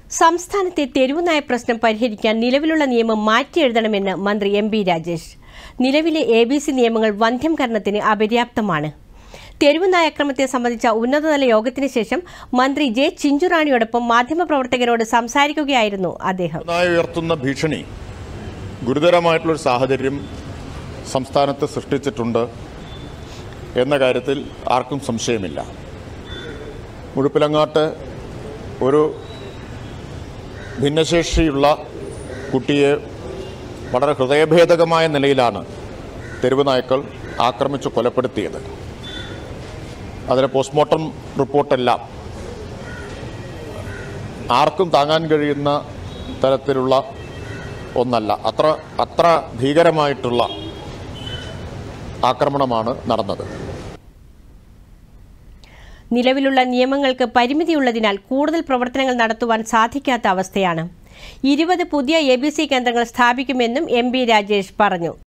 സംസ്ഥാനത്തെ തെരുവുനായ പ്രശ്നം പരിഹരിക്കാൻ നിലവിലുള്ള നിയമം മാറ്റിയെഴുതണമെന്ന് മന്ത്രി എം ബി രാജേഷ് നിലവിലെ എ ബി സി നിയമങ്ങൾ വന്ധ്യംകരണത്തിന് അപര്യാപ്തമാണ് തെരുവുനായ അക്രമത്തെ സംബന്ധിച്ച ഉന്നതതല യോഗത്തിന് ശേഷം മന്ത്രി ജെ ചിഞ്ചുറാണിയോടൊപ്പം മാധ്യമപ്രവർത്തകരോട് സംസാരിക്കുകയായിരുന്നു അദ്ദേഹം നായ ഉയർത്തുന്ന ഭീഷണി ഗുരുതരമായിട്ടുള്ളൊരു സാഹചര്യം സംസ്ഥാനത്ത് സൃഷ്ടിച്ചിട്ടുണ്ട് എന്ന കാര്യത്തിൽ ആർക്കും സംശയമില്ല മുഴുപ്പിലങ്ങാട്ട് ഒരു ഭിന്നശേഷിയുള്ള കുട്ടിയെ വളരെ ഹൃദയഭേദകമായ നിലയിലാണ് തെരുവ് നായ്ക്കൾ ആക്രമിച്ച് കൊലപ്പെടുത്തിയത് അതിന് പോസ്റ്റ്മോർട്ടം റിപ്പോർട്ടെല്ലാം ആർക്കും താങ്ങാൻ കഴിയുന്ന തരത്തിലുള്ള ഒന്നല്ല അത്ര അത്ര ഭീകരമായിട്ടുള്ള ആക്രമണമാണ് നടന്നത് നിലവിലുള്ള നിയമങ്ങൾക്ക് പരിമിതിയുള്ളതിനാൽ കൂടുതൽ പ്രവർത്തനങ്ങൾ നടത്തുവാൻ സാധിക്കാത്ത അവസ്ഥയാണ് ഇരുപത് പുതിയ എ ബി സി കേന്ദ്രങ്ങൾ സ്ഥാപിക്കുമെന്നും എം ബി രാജേഷ് പറഞ്ഞു